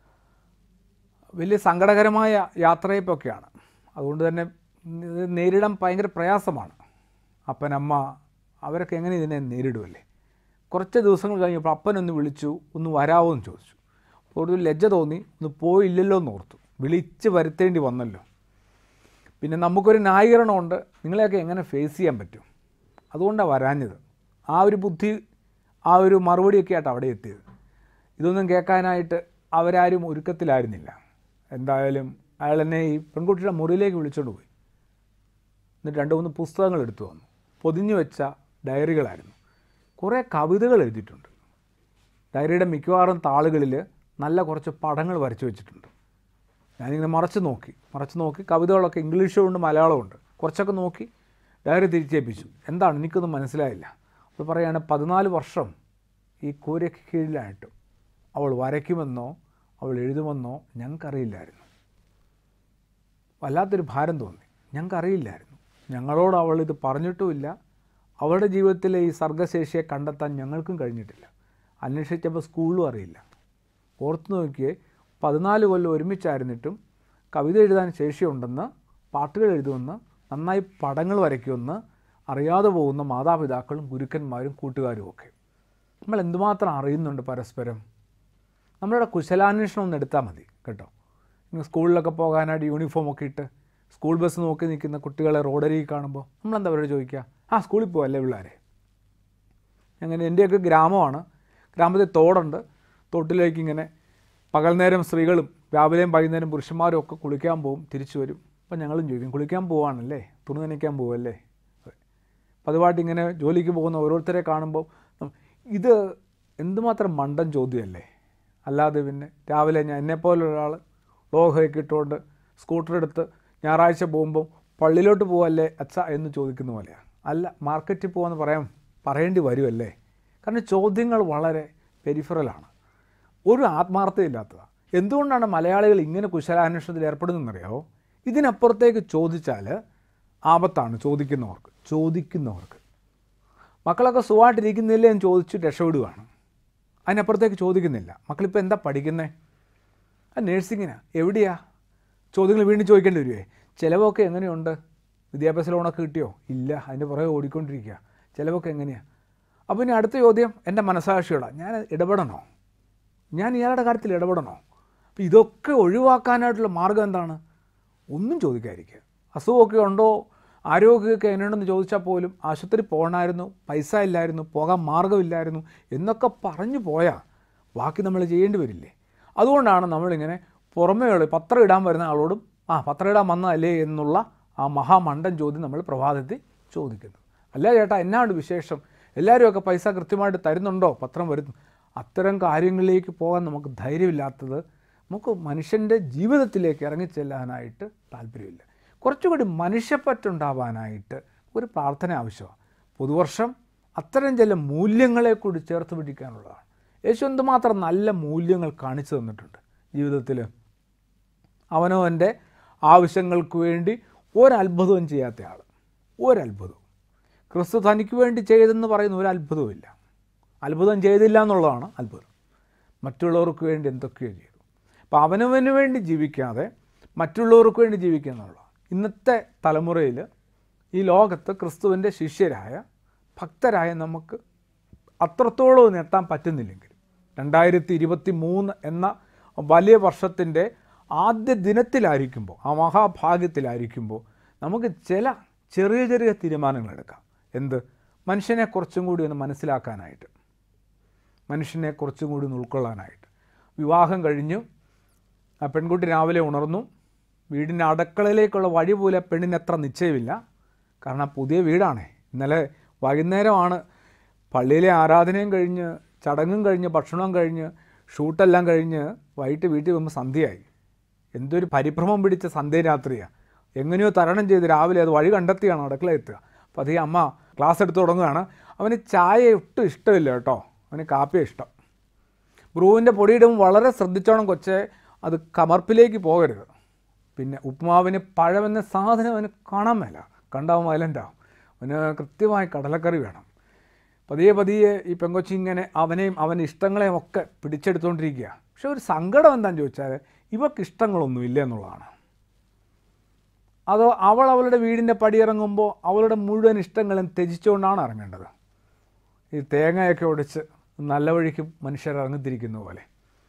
വലിയ സങ്കടകരമായ യാത്രയപ്പൊക്കെയാണ് അതുകൊണ്ട് തന്നെ ഇത് നേരിടാൻ ഭയങ്കര പ്രയാസമാണ് അപ്പനമ്മ അവരൊക്കെ എങ്ങനെ ഇതിനെ നേരിടുമല്ലേ കുറച്ച് ദിവസങ്ങൾ കഴിഞ്ഞപ്പോൾ അപ്പനൊന്ന് വിളിച്ചു ഒന്ന് വരാമോ എന്ന് ചോദിച്ചു അപ്പോൾ ഒരു ലജ്ജ തോന്നി ഒന്ന് പോയില്ലല്ലോ എന്ന് ഓർത്തു വിളിച്ച് വരുത്തേണ്ടി വന്നല്ലോ പിന്നെ നമുക്കൊരു ന്യായീകരണമുണ്ട് നിങ്ങളെയൊക്കെ എങ്ങനെ ഫേസ് ചെയ്യാൻ പറ്റും അതുകൊണ്ടാണ് വരാഞ്ഞത് ആ ഒരു ബുദ്ധി ആ ഒരു മറുപടിയൊക്കെ ആയിട്ട് അവിടെ എത്തിയത് ഇതൊന്നും കേൾക്കാനായിട്ട് അവരാരും ഒരുക്കത്തിലായിരുന്നില്ല എന്തായാലും അയാൾ എന്നെ ഈ പെൺകുട്ടിയുടെ മുറിയിലേക്ക് വിളിച്ചോണ്ട് പോയി എന്നിട്ട് രണ്ട് മൂന്ന് പുസ്തകങ്ങൾ എടുത്തു വന്നു പൊതിഞ്ഞു വെച്ച ഡയറികളായിരുന്നു കുറേ കവിതകൾ എഴുതിയിട്ടുണ്ട് ഡയറിയുടെ മിക്കവാറും താളുകളിൽ നല്ല കുറച്ച് പടങ്ങൾ വരച്ചു വെച്ചിട്ടുണ്ട് ഞാനിങ്ങനെ മറച്ച് നോക്കി മറച്ച് നോക്കി കവിതകളൊക്കെ ഇംഗ്ലീഷും ഉണ്ട് മലയാളവും ഉണ്ട് കുറച്ചൊക്കെ നോക്കി ഡയറി തിരിച്ചേൽപ്പിച്ചു എന്താണ് എനിക്കൊന്നും മനസ്സിലായില്ല അപ്പോൾ പറയുകയാണ് പതിനാല് വർഷം ഈ കൂരയ്ക്ക് കീഴിലായിട്ടും അവൾ വരയ്ക്കുമെന്നോ അവൾ എഴുതുമെന്നോ ഞങ്ങൾക്കറിയില്ലായിരുന്നു വല്ലാത്തൊരു ഭാരം തോന്നി ഞങ്ങൾക്കറിയില്ലായിരുന്നു ഞങ്ങളോട് അവൾ ഇത് പറഞ്ഞിട്ടുമില്ല അവളുടെ ജീവിതത്തിലെ ഈ സർഗശേഷിയെ കണ്ടെത്താൻ ഞങ്ങൾക്കും കഴിഞ്ഞിട്ടില്ല അന്വേഷിച്ചപ്പോൾ സ്കൂളിലും അറിയില്ല ഓർത്തു നോക്കിയേ പതിനാല് കൊല്ലം ഒരുമിച്ചായിരുന്നിട്ടും കവിത എഴുതാൻ ശേഷിയുണ്ടെന്ന് പാട്ടുകൾ എഴുതുമെന്ന് നന്നായി പടങ്ങൾ വരയ്ക്കുമെന്ന് അറിയാതെ പോകുന്ന മാതാപിതാക്കളും ഗുരുക്കന്മാരും കൂട്ടുകാരും ഒക്കെ നമ്മൾ എന്തുമാത്രം അറിയുന്നുണ്ട് പരസ്പരം നമ്മളുടെ കുശലാന്വേഷണം ഒന്ന് എടുത്താൽ മതി കേട്ടോ ഇന്ന് സ്കൂളിലൊക്കെ പോകാനായിട്ട് യൂണിഫോം ഒക്കെ ഇട്ട് സ്കൂൾ ബസ് നോക്കി നിൽക്കുന്ന കുട്ടികളെ റോഡരികിൽ കാണുമ്പോൾ നമ്മളെന്താ അവരോട് ചോദിക്കുക ആ സ്കൂളിൽ പോവല്ലേ പിള്ളേരെ അങ്ങനെ എൻ്റെയൊക്കെ ഗ്രാമമാണ് ഗ്രാമത്തിൽ തോടുണ്ട് തോട്ടിലേക്ക് ഇങ്ങനെ പകൽ നേരം സ്ത്രീകളും രാവിലെയും വൈകുന്നേരം പുരുഷന്മാരും ഒക്കെ കുളിക്കാൻ പോകും തിരിച്ചു വരും അപ്പം ഞങ്ങളും ചോദിക്കും കുളിക്കാൻ പോവാണല്ലേ തുണി നനയ്ക്കാൻ പോവല്ലേ അതെ. പതിവായിട്ട് ഇങ്ങനെ ജോലിക്ക് പോകുന്ന ഓരോരുത്തരെ കാണുമ്പോൾ നം- ഇത് എന്തുമാത്രം മണ്ടൻ ചോദ്യമല്ലേ അല്ലാതെ പിന്നെ രാവിലെ ഞാൻ എന്നെപ്പോലെ ഒരാൾ ലോഹയൊക്കെ ഇട്ടുകൊണ്ട് സ്കൂട്ടർ എടുത്ത് ഞായറാഴ്ച പോകുമ്പോൾ പള്ളിയിലോട്ട് പോവല്ലേ അച്ഛ എന്ന് ചോദിക്കുന്ന പോലെയാണ് അല്ല മാർക്കറ്റിൽ പോകാമെന്ന് പറയാൻ പറയേണ്ടി വരുമല്ലേ കാരണം ചോദ്യങ്ങൾ വളരെ പെരിഫറലാണ് ഒരു ആത്മാർത്ഥതയില്ലാത്തതാണ് എന്തുകൊണ്ടാണ് മലയാളികൾ ഇങ്ങനെ കുശലാന്വേഷണത്തിൽ ഏർപ്പെടുന്നതെന്നറിയാമോ ഇതിനപ്പുറത്തേക്ക് ചോദിച്ചാൽ ആപത്താണ് ചോദിക്കുന്നവർക്ക് ചോദിക്കുന്നവർക്ക് മക്കളൊക്കെ സുഖമായിട്ടിരിക്കുന്നില്ലേ എന്ന് ചോദിച്ച് രക്ഷപ്പെടുകയാണ് അതിനപ്പുറത്തേക്ക് ചോദിക്കുന്നില്ല മക്കളിപ്പോൾ എന്താ പഠിക്കുന്നത് ആ നേഴ്സിങ്ങിനാ എവിടെയാ ചോദ്യങ്ങൾ വീണ്ടും ചോദിക്കേണ്ടി വരുവേ ചിലവൊക്കെ എങ്ങനെയുണ്ട് വിദ്യാഭ്യാസ ലോണൊക്കെ കിട്ടിയോ ഇല്ല അതിൻ്റെ പുറകെ ഓടിക്കൊണ്ടിരിക്കുക ചിലവൊക്കെ എങ്ങനെയാണ് അപ്പോൾ ഇനി അടുത്ത ചോദ്യം എൻ്റെ മനസാക്ഷിയോടാ ഞാൻ ഇടപെടണോ ഞാൻ ഇയാളുടെ കാര്യത്തിൽ ഇടപെടണോ അപ്പോൾ ഇതൊക്കെ ഒഴിവാക്കാനായിട്ടുള്ള മാർഗം എന്താണ് ഒന്നും ചോദിക്കാതിരിക്കുക അസുഖമൊക്കെ ഉണ്ടോ ആരോഗ്യമൊക്കെ എങ്ങനെയുണ്ടെന്ന് ചോദിച്ചാൽ പോലും ആശുപത്രി പോകണമായിരുന്നു പൈസ ഇല്ലായിരുന്നു പോകാൻ മാർഗ്ഗമില്ലായിരുന്നു എന്നൊക്കെ പറഞ്ഞു പോയാൽ ബാക്കി നമ്മൾ ചെയ്യേണ്ടി വരില്ലേ അതുകൊണ്ടാണ് നമ്മളിങ്ങനെ പുറമേയുള്ള പത്രം ഇടാൻ വരുന്ന ആളോടും ആ പത്രം ഇടാൻ വന്നതല്ലേ എന്നുള്ള ആ മഹാമണ്ടൻ ചോദ്യം നമ്മൾ പ്രഭാതത്തിൽ ചോദിക്കുന്നത് അല്ല ചേട്ടാ എന്നാണ്ട് വിശേഷം എല്ലാവരും ഒക്കെ പൈസ കൃത്യമായിട്ട് തരുന്നുണ്ടോ പത്രം വരുന്നു അത്തരം കാര്യങ്ങളിലേക്ക് പോകാൻ നമുക്ക് ധൈര്യമില്ലാത്തത് നമുക്ക് മനുഷ്യൻ്റെ ജീവിതത്തിലേക്ക് ഇറങ്ങിച്ചെല്ലാനായിട്ട് താല്പര്യമില്ല കുറച്ചുകൂടി മനുഷ്യപ്പറ്റുണ്ടാവാനായിട്ട് ഒരു പ്രാർത്ഥന ആവശ്യമാണ് പുതുവർഷം അത്തരം ചില മൂല്യങ്ങളെ കൂടി ചേർത്ത് പിടിക്കാനുള്ളതാണ് യേശു എന്തുമാത്രം നല്ല മൂല്യങ്ങൾ കാണിച്ചു തന്നിട്ടുണ്ട് ജീവിതത്തിൽ അവനവൻ്റെ ആവശ്യങ്ങൾക്ക് വേണ്ടി ഒരത്ഭുതവും ചെയ്യാത്ത ആൾ ഒരത്ഭുതവും ക്രിസ്തു തനിക്ക് വേണ്ടി ചെയ്തെന്ന് പറയുന്ന ഒരു അത്ഭുതവുമില്ല അത്ഭുതം ചെയ്തില്ല എന്നുള്ളതാണ് അത്ഭുതം മറ്റുള്ളവർക്ക് വേണ്ടി എന്തൊക്കെയോ ചെയ്തു അപ്പോൾ അവനവന് വേണ്ടി ജീവിക്കാതെ മറ്റുള്ളവർക്ക് വേണ്ടി ജീവിക്കുക എന്നുള്ളതാണ് ഇന്നത്തെ തലമുറയിൽ ഈ ലോകത്ത് ക്രിസ്തുവിൻ്റെ ശിഷ്യരായ ഭക്തരായ നമുക്ക് അത്രത്തോളം ഒന്നും എത്താൻ പറ്റുന്നില്ലെങ്കിൽ രണ്ടായിരത്തി ഇരുപത്തി മൂന്ന് എന്ന വലിയ വർഷത്തിൻ്റെ ആദ്യ ദിനത്തിലായിരിക്കുമ്പോൾ ആ മഹാഭാഗ്യത്തിലായിരിക്കുമ്പോൾ നമുക്ക് ചില ചെറിയ ചെറിയ തീരുമാനങ്ങൾ എടുക്കാം എന്ത് മനുഷ്യനെ കുറച്ചും കൂടി ഒന്ന് മനസ്സിലാക്കാനായിട്ട് മനുഷ്യനെ കുറച്ചും കൂടി ഒന്ന് ഉൾക്കൊള്ളാനായിട്ട് വിവാഹം കഴിഞ്ഞു ആ പെൺകുട്ടി രാവിലെ ഉണർന്നു വീടിൻ്റെ അടുക്കളയിലേക്കുള്ള വഴി പോലെ പെണ്ണിന് എത്ര നിശ്ചയമില്ല കാരണം പുതിയ വീടാണേ ഇന്നലെ വൈകുന്നേരമാണ് പള്ളിയിലെ ആരാധനയും കഴിഞ്ഞ് ചടങ്ങും കഴിഞ്ഞ് ഭക്ഷണവും കഴിഞ്ഞ് ഷൂട്ടെല്ലാം കഴിഞ്ഞ് വൈകിട്ട് വീട്ടിൽ വരുമ്പോൾ സന്ധ്യയായി എന്തൊരു പരിഭ്രമം പിടിച്ച സന്ധ്യരാത്രിയാണ് എങ്ങനെയോ തരണം ചെയ്ത് രാവിലെ അത് വഴി കണ്ടെത്തിയാണ് അടുക്കള എത്തുക അപ്പോൾ അതേ അമ്മ ക്ലാസ് എടുത്ത് തുടങ്ങുകയാണ് അവന് ചായ ഒട്ടും ഇഷ്ടമില്ല കേട്ടോ അവന് കാപ്പിയ ഇഷ്ടം ബ്രൂവിൻ്റെ പൊടിയിടുമ്പോൾ വളരെ ശ്രദ്ധിച്ചോണം കൊച്ചെ അത് കമർപ്പിലേക്ക് പോകരുത് പിന്നെ ഉപ്പുമാവിന് പഴമെന്ന സാധനം അവന് കാണാൻ മേല കണ്ടാവും വയലൻ്റാവും അവന് കൃത്യമായി കടലക്കറി വേണം പതിയെ പതിയെ ഈ പെങ്കൊച്ചി ഇങ്ങനെ അവനെയും അവൻ്റെ ഇഷ്ടങ്ങളെയും ഒക്കെ പിടിച്ചെടുത്തുകൊണ്ടിരിക്കുക പക്ഷെ ഒരു സങ്കടം എന്താണെന്ന് ചോദിച്ചാൽ ഇവക്ക് ഇഷ്ടങ്ങളൊന്നും ഇല്ല എന്നുള്ളതാണ് അതോ അവൾ അവളുടെ വീടിൻ്റെ പടിയിറങ്ങുമ്പോൾ അവളുടെ മുഴുവൻ ഇഷ്ടങ്ങളും ത്യജിച്ചുകൊണ്ടാണ് ഇറങ്ങേണ്ടത് ഈ തേങ്ങയൊക്കെ ഒടിച്ച് നല്ല വഴിക്ക് മനുഷ്യർ ഇറങ്ങിത്തിരിക്കുന്ന പോലെ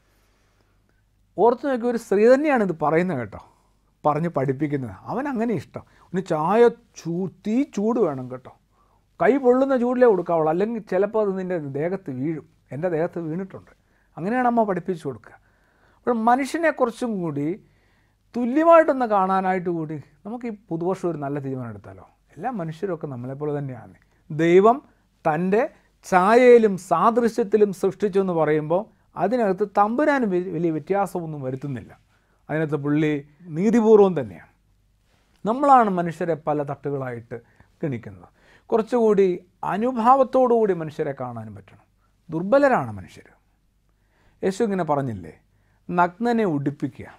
ഓർത്ത് നോക്കി ഒരു സ്ത്രീ തന്നെയാണ് ഇത് പറയുന്നത് കേട്ടോ പറഞ്ഞ് പഠിപ്പിക്കുന്നത് അവൻ അങ്ങനെ ഇഷ്ടം ഒന്ന് ചായ ചൂ തീ ചൂട് വേണം കേട്ടോ കൈ പൊള്ളുന്ന ചൂടിലേ കൊടുക്കാവുള്ളൂ അല്ലെങ്കിൽ ചിലപ്പോൾ അത് നിൻ്റെ ദേഹത്ത് വീഴും എൻ്റെ ദേഹത്ത് വീണിട്ടുണ്ട് അങ്ങനെയാണ് അമ്മ പഠിപ്പിച്ചു കൊടുക്കുക അപ്പോൾ മനുഷ്യനെ കുറച്ചും കൂടി തുല്യമായിട്ടൊന്ന് കാണാനായിട്ട് കൂടി നമുക്ക് ഈ പുതുവർഷം ഒരു നല്ല തീരുമാനം എടുത്താലോ എല്ലാ മനുഷ്യരൊക്കെ നമ്മളെപ്പോലെ തന്നെയാണ് ദൈവം തൻ്റെ ഛായയിലും സാദൃശ്യത്തിലും സൃഷ്ടിച്ചു എന്ന് പറയുമ്പോൾ അതിനകത്ത് തമ്പുരാന് വെ- വലിയ വ്യത്യാസമൊന്നും വരുത്തുന്നില്ല അതിനകത്ത് പുള്ളി നീതിപൂർവം തന്നെയാണ് നമ്മളാണ് മനുഷ്യരെ പല തട്ടുകളായിട്ട് ഗണിക്കുന്നത് കുറച്ചുകൂടി അനുഭാവത്തോടുകൂടി മനുഷ്യരെ കാണാനും പറ്റണം ദുർബലരാണ് മനുഷ്യർ യേശു ഇങ്ങനെ പറഞ്ഞില്ലേ നഗ്നനെ ഉടുപ്പിക്കുക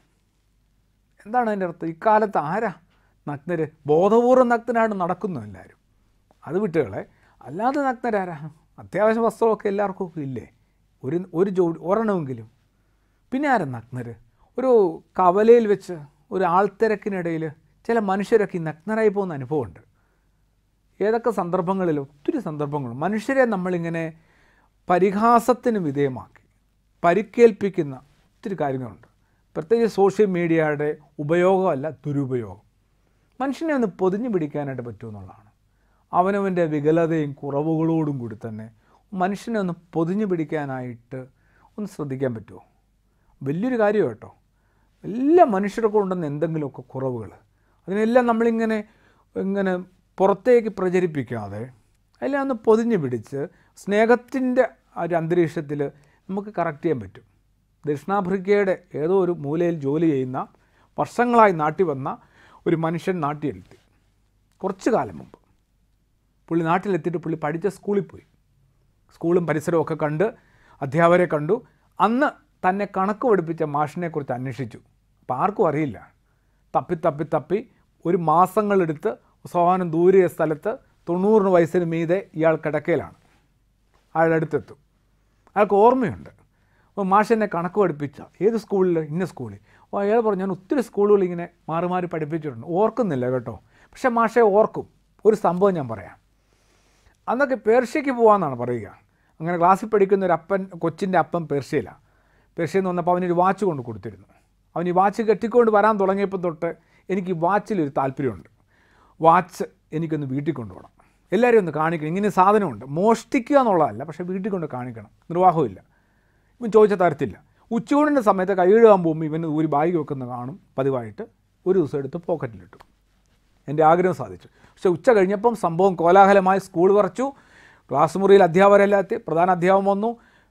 എന്താണ് അതിൻ്റെ അർത്ഥം ഇക്കാലത്ത് ആരാ നഗ്നര് ബോധപൂർവ്വം നഗ്നരായിട്ട് നടക്കുന്നു എല്ലാവരും അത് വിട്ടുകളെ അല്ലാതെ നഗ്നരാരാ അത്യാവശ്യ വസ്ത്രമൊക്കെ എല്ലാവർക്കും ഒക്കെ ഇല്ലേ ഒരു ഒരു ജോഡി ഒരെണ്ണമെങ്കിലും പിന്നെ ആരാ നഗ്നര് ഒരു കവലയിൽ വെച്ച് ഒരു ആൾത്തിരക്കിനിടയിൽ ചില മനുഷ്യരൊക്കെ ഈ നഗ്നരായി പോകുന്ന അനുഭവമുണ്ട് ഏതൊക്കെ സന്ദർഭങ്ങളിൽ ഒത്തിരി സന്ദർഭങ്ങൾ മനുഷ്യരെ നമ്മളിങ്ങനെ പരിഹാസത്തിന് വിധേയമാക്കി പരിക്കേൽപ്പിക്കുന്ന ഒത്തിരി കാര്യങ്ങളുണ്ട് പ്രത്യേകിച്ച് സോഷ്യൽ മീഡിയയുടെ ഉപയോഗമല്ല ദുരുപയോഗം മനുഷ്യനെ ഒന്ന് പൊതിഞ്ഞു പിടിക്കാനായിട്ട് പറ്റുമെന്നുള്ളതാണ് അവനവൻ്റെ വികലതയും കുറവുകളോടും കൂടി തന്നെ മനുഷ്യനെ ഒന്ന് പൊതിഞ്ഞു പിടിക്കാനായിട്ട് ഒന്ന് ശ്രദ്ധിക്കാൻ പറ്റുമോ വലിയൊരു കാര്യം കേട്ടോ എല്ലാ മനുഷ്യർക്കും ഉണ്ടെന്ന് എന്തെങ്കിലുമൊക്കെ കുറവുകൾ അതിനെല്ലാം നമ്മളിങ്ങനെ ഇങ്ങനെ പുറത്തേക്ക് പ്രചരിപ്പിക്കാതെ എല്ലാം ഒന്ന് പൊതിഞ്ഞു പിടിച്ച് സ്നേഹത്തിൻ്റെ ആ ഒരു അന്തരീക്ഷത്തിൽ നമുക്ക് കറക്റ്റ് ചെയ്യാൻ പറ്റും ദക്ഷിണാഫ്രിക്കയുടെ ഏതോ ഒരു മൂലയിൽ ജോലി ചെയ്യുന്ന വർഷങ്ങളായി നാട്ടിൽ വന്ന ഒരു മനുഷ്യൻ നാട്ടിലെത്തി കുറച്ച് കാലം മുമ്പ് പുള്ളി നാട്ടിലെത്തിയിട്ട് പുള്ളി പഠിച്ച സ്കൂളിൽ പോയി സ്കൂളും പരിസരവും ഒക്കെ കണ്ട് അധ്യാപകരെ കണ്ടു അന്ന് തന്നെ കണക്ക് പഠിപ്പിച്ച മാഷിനെക്കുറിച്ച് അന്വേഷിച്ചു അപ്പോൾ ആർക്കും അറിയില്ല തപ്പി തപ്പി തപ്പി ഒരു മാസങ്ങളെടുത്ത് സോഹാനം ദൂരിയ സ്ഥലത്ത് തൊണ്ണൂറിന് വയസ്സിന് മീതെ ഇയാൾ കിടക്കയിലാണ് അയാളുടെ അടുത്തെത്തും അയാൾക്ക് ഓർമ്മയുണ്ട് അപ്പോൾ മാഷ് എന്നെ കണക്ക് പഠിപ്പിച്ച ഏത് സ്കൂളിൽ ഇന്ന സ്കൂളിൽ അപ്പോൾ അയാൾ പറഞ്ഞു ഞാൻ ഒത്തിരി സ്കൂളുകൾ ഇങ്ങനെ മാറി മാറി പഠിപ്പിച്ചിട്ടുണ്ട് ഓർക്കുന്നില്ല കേട്ടോ പക്ഷേ മാഷെ ഓർക്കും ഒരു സംഭവം ഞാൻ പറയാം അന്നൊക്കെ പേർഷ്യയ്ക്ക് പോകാമെന്നാണ് പറയുക അങ്ങനെ ക്ലാസ്സിൽ പഠിക്കുന്ന ഒരു അപ്പൻ കൊച്ചിൻ്റെ അപ്പൻ പേർഷ്യയിലാണ് പേർഷ്യയിൽ നിന്ന് വന്നപ്പോൾ അവനൊരു വാച്ച് കൊണ്ട് കൊടുത്തിരുന്നു അവൻ ഈ വാച്ച് കെട്ടിക്കൊണ്ട് വരാൻ തുടങ്ങിയപ്പോൾ തൊട്ട് എനിക്ക് ഈ വാച്ചിലൊരു താല്പര്യമുണ്ട് വാച്ച് എനിക്കൊന്ന് വീട്ടിൽ കൊണ്ടുപോകണം എല്ലാവരും ഒന്ന് കാണിക്കണം ഇങ്ങനെ സാധനമുണ്ട് മോഷ്ടിക്കുക എന്നുള്ളതല്ല പക്ഷേ വീട്ടിൽ കൊണ്ട് കാണിക്കണം നിർവാഹമില്ല ഇവൻ ചോദിച്ച തരത്തില്ല ഉച്ചയൂണിൻ്റെ സമയത്ത് കൈ കഴുകാൻ പോകുമ്പോൾ ഇവന് ഒരു ബാഗ് വെക്കുന്ന കാണും പതിവായിട്ട് ഒരു ദിവസം എടുത്ത് പോക്കറ്റിലിട്ടു എൻ്റെ ആഗ്രഹം സാധിച്ചു പക്ഷേ ഉച്ച കഴിഞ്ഞപ്പം സംഭവം കോലാഹലമായി സ്കൂൾ പറച്ചു ക്ലാസ് മുറിയിൽ അധ്യാപകരെല്ലാം എത്തി പ്രധാന അധ്യാപകൻ വന്നു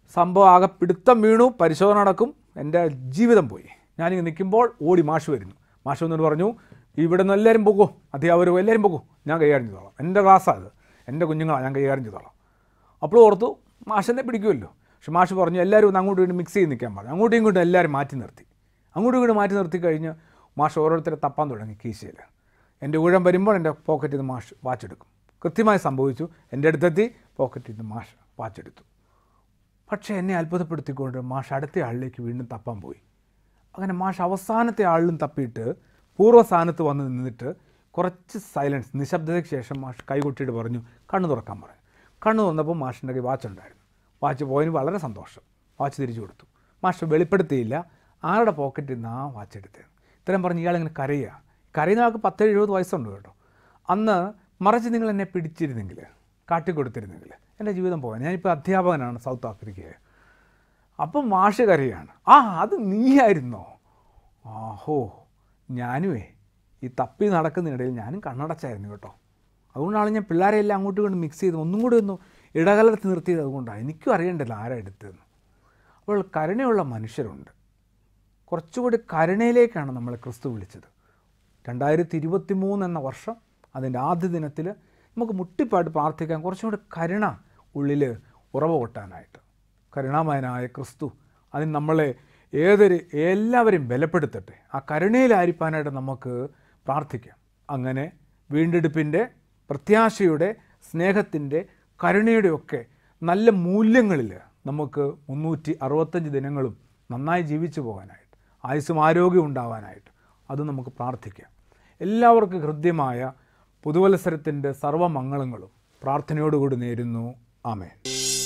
സംഭവം ആകെ പിടുത്തം വീണു പരിശോധന നടക്കും എൻ്റെ ജീവിതം പോയി ഞാനിങ്ങനെ നിൽക്കുമ്പോൾ ഓടി മാഷ് വരുന്നു മാഷ് വന്നിട്ട് പറഞ്ഞു ഇവിടെ നിന്ന് എല്ലാവരും പോകൂ അധ്യാപകരും എല്ലാവരും പോകൂ ഞാൻ കൈകാര്യം ചെയ്തോളാം എൻ്റെ ക്ലാസ്സാണ് അത് എൻ്റെ കുഞ്ഞുങ്ങളാണ് ഞാൻ കൈകാര്യം ചെയ്തോളാം അപ്പോൾ ഓർത്തു മാഷെന്നെ പിടിക്കുമല്ലോ പക്ഷെ മാഷ് പറഞ്ഞു എല്ലാവരും ഒന്ന് അങ്ങോട്ടും ഇങ്ങോട്ടും മിക്സ് ചെയ്ത് നിൽക്കാൻ പറഞ്ഞു അങ്ങോട്ടും ഇങ്ങോട്ടും എല്ലാവരും മാറ്റി നിർത്തി അങ്ങോട്ടും ഇങ്ങോട്ടും മാറ്റി നിർത്തി കഴിഞ്ഞ് മാഷ് ഓരോരുത്തരെ തപ്പാൻ തുടങ്ങി കീശയിൽ എൻ്റെ ഊഴം വരുമ്പോൾ എൻ്റെ പോക്കറ്റിൽ നിന്ന് മാഷ് വാച്ചെടുക്കും കൃത്യമായി സംഭവിച്ചു എൻ്റെ അടുത്തെത്തി പോക്കറ്റിൽ നിന്ന് മാഷ് വാച്ചെടുത്തു പക്ഷേ എന്നെ അത്ഭുതപ്പെടുത്തിക്കൊണ്ട് മാഷ് അടുത്ത ആളിലേക്ക് വീണ്ടും തപ്പാൻ പോയി അങ്ങനെ മാഷ് അവസാനത്തെ ആളിലും തപ്പിയിട്ട് പൂർവ്വസ്ഥാനത്ത് വന്ന് നിന്നിട്ട് കുറച്ച് സൈലൻസ് നിശബ്ദതയ്ക്ക് ശേഷം മാഷ് കൈകൊട്ടിയിട്ട് പറഞ്ഞു കണ്ണു തുറക്കാൻ പറഞ്ഞു കണ്ണു തുറന്നപ്പോൾ മാഷിൻ്റെ കൈ വാച്ച് ഉണ്ടായിരുന്നു വാച്ച് പോയതിന് വളരെ സന്തോഷം വാച്ച് തിരിച്ചു കൊടുത്തു മാഷ് വെളിപ്പെടുത്തിയില്ല ആരുടെ പോക്കറ്റിൽ നിന്ന് ആ വാച്ച് എടുത്തത് ഇത്രയും പറഞ്ഞ് ഇയാളിങ്ങനെ കരയുക കരയുന്ന ആൾക്ക് പത്ത് എഴുപത് വയസ്സുണ്ട് കേട്ടോ അന്ന് മറിച്ച് നിങ്ങൾ എന്നെ പിടിച്ചിരുന്നെങ്കിൽ കാട്ടിക്കൊടുത്തിരുന്നെങ്കിൽ എൻ്റെ ജീവിതം പോകാൻ ഞാനിപ്പോൾ അധ്യാപകനാണ് സൗത്ത് ആഫ്രിക്കയിൽ അപ്പം മാഷ് കരയാണ് ആ അത് നീയായിരുന്നോ ആഹോ ഞാനുവേ ഈ തപ്പി നടക്കുന്നതിനിടയിൽ ഞാനും കണ്ണടച്ചായിരുന്നു കേട്ടോ അതുകൊണ്ടാണ് ഞാൻ പിള്ളേരെ എല്ലാം അങ്ങോട്ടും ഇങ്ങോട്ടും മിക്സ് ചെയ്ത് ഒന്നും കൂടി ഒന്ന് ഇടകലർത്തി നിർത്തിയത് അതുകൊണ്ടാണ് എനിക്കും അറിയണ്ടല്ലോ ആരാ എടുത്തതെന്ന് അപ്പോൾ കരുണയുള്ള മനുഷ്യരുണ്ട് കുറച്ചുകൂടി കരുണയിലേക്കാണ് നമ്മളെ ക്രിസ്തു വിളിച്ചത് രണ്ടായിരത്തി ഇരുപത്തി മൂന്ന് എന്ന വർഷം അതിൻ്റെ ആദ്യ ദിനത്തിൽ നമുക്ക് മുട്ടിപ്പാട്ട് പ്രാർത്ഥിക്കാൻ കുറച്ചും കൂടി കരുണ ഉള്ളിൽ ഉറവ കൊട്ടാനായിട്ട് കരുണാമയനായ ക്രിസ്തു അതിന് നമ്മളെ ഏതൊരു എല്ലാവരെയും ബലപ്പെടുത്തട്ടെ ആ കരുണയിലായിരിക്കാനായിട്ട് നമുക്ക് പ്രാർത്ഥിക്കാം അങ്ങനെ വീണ്ടെടുപ്പിൻ്റെ പ്രത്യാശയുടെ സ്നേഹത്തിൻ്റെ കരുണയുടെ ഒക്കെ നല്ല മൂല്യങ്ങളിൽ നമുക്ക് മുന്നൂറ്റി അറുപത്തഞ്ച് ദിനങ്ങളും നന്നായി ജീവിച്ചു പോകാനായിട്ട് ആയുസ്സും ആരോഗ്യം ഉണ്ടാവാനായിട്ട് അത് നമുക്ക് പ്രാർത്ഥിക്കാം എല്ലാവർക്കും ഹൃദ്യമായ പുതുവത്സരത്തിൻ്റെ സർവ്വമംഗളങ്ങളും പ്രാർത്ഥനയോടുകൂടി നേരുന്നു ആമേൻ